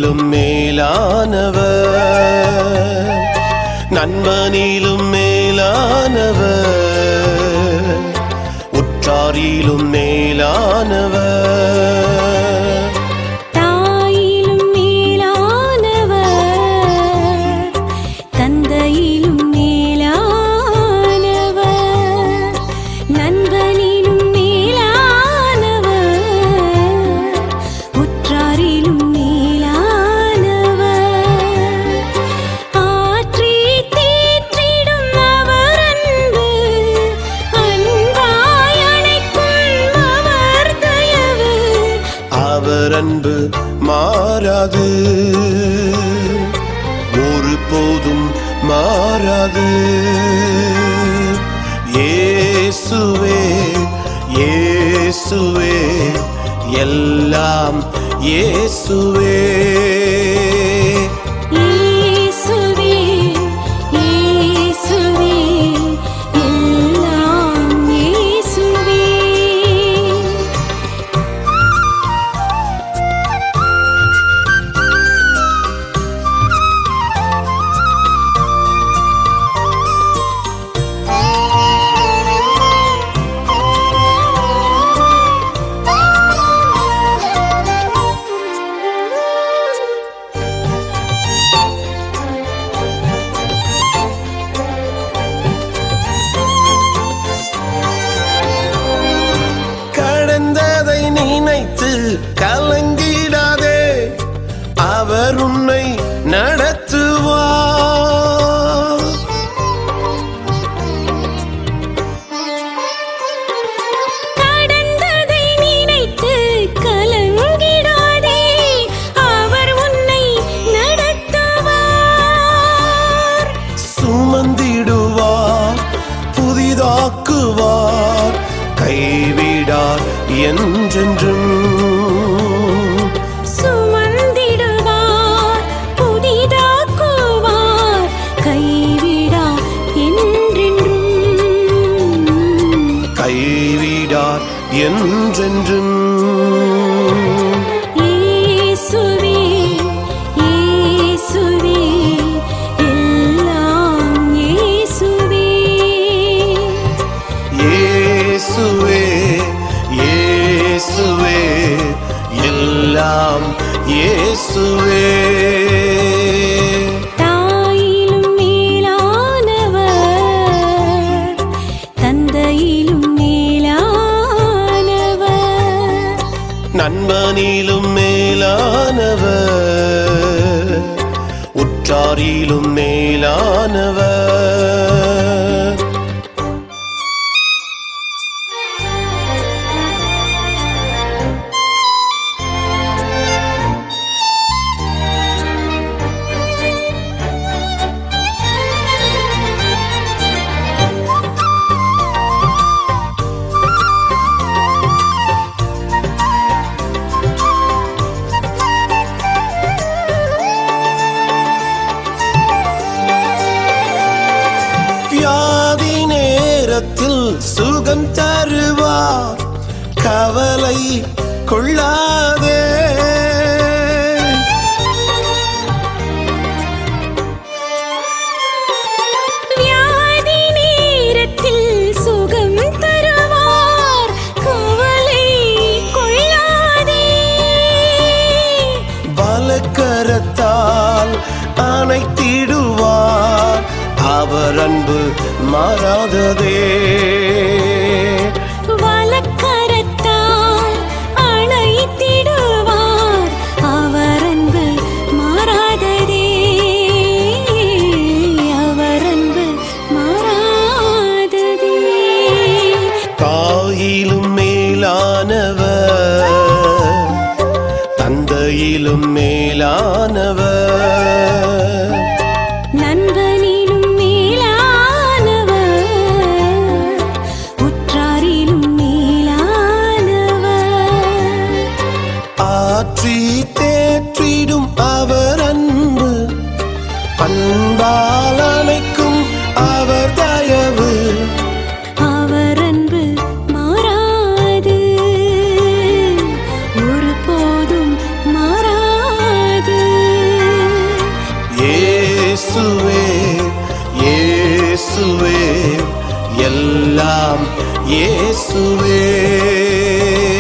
உற்றாரிலும் மேலானவர் நண்பனிலும் மேலானவர் உற்றாரிலும் மேலானவர் தாயிலும் மேலானவர் தந்தையிலும் மேலானவர் நண்பனிலும் மேலானவர் உற்றாரிலும் மேலானவர் ஆற்றி தேற்றிடும் அவர் அன்பு அன்பாய் அணைக்கும் அவர் தயவு அவர் அன்பு மாறாது ஒருபோதும் மாறாது இயேசுவே இயேசுவே எல்லாம் இயேசுவே இயேசுவே இயேசுவே எல்லாம் இயேசுவே கடந்ததை நினைத்து கலங்கிடாதே அவர் உன்னை நடத்துவார் கடந்ததை நினைத்து கலங்கிடாதே அவர் உன்னை நடத்துவார் சுமந்திடுவார் புதிதாக்குவார் கைவிடார் என்றென்றும் சுமந்திடுவார் புதிதாக்குவார் கைவிடா என்றென்றும் கைவிடார் என்றென்றும் இயேசுவே இயேசுவே எல்லாம் இயேசுவே இயேசுவே இயேசுவே எல்லாம் இயேசுவே தாயிலும் மேலானவர் தந்தையிலும் மேலானவர் நண்பனிலும் மேலானவர் உற்றாரிலும் மேலானவர் வியாதி நேரத்தில் சுகம் தருவார் கவலை கொள்ளாதே வியாதி நேரத்தில் சுகம் தருவார் கவலை கொள்ளாதே பலக்கரத்தால் அணைத்திடுவார் அவர் அன்பு மாறாததே வலக்கரத்தால் அணைத்திடுவார் அவர் அன்பு மாறாததே அவர் அன்பு மாறாததே தாயிலும் மேலானவர் தந்தையிலும் மேலானவர் நண்பனிலும் மேலானவர் உற்றாரிலும் மேலானவர் ஆற்றி தேற்றிடும் அவர் அன்பு அன்பால் அணைக்கும் அவர் தயவு அவர் அன்பு மாறாது ஒருபோதும் மாறாது இயேசுவே இயேசுவே எல்லாம் இயேசுவே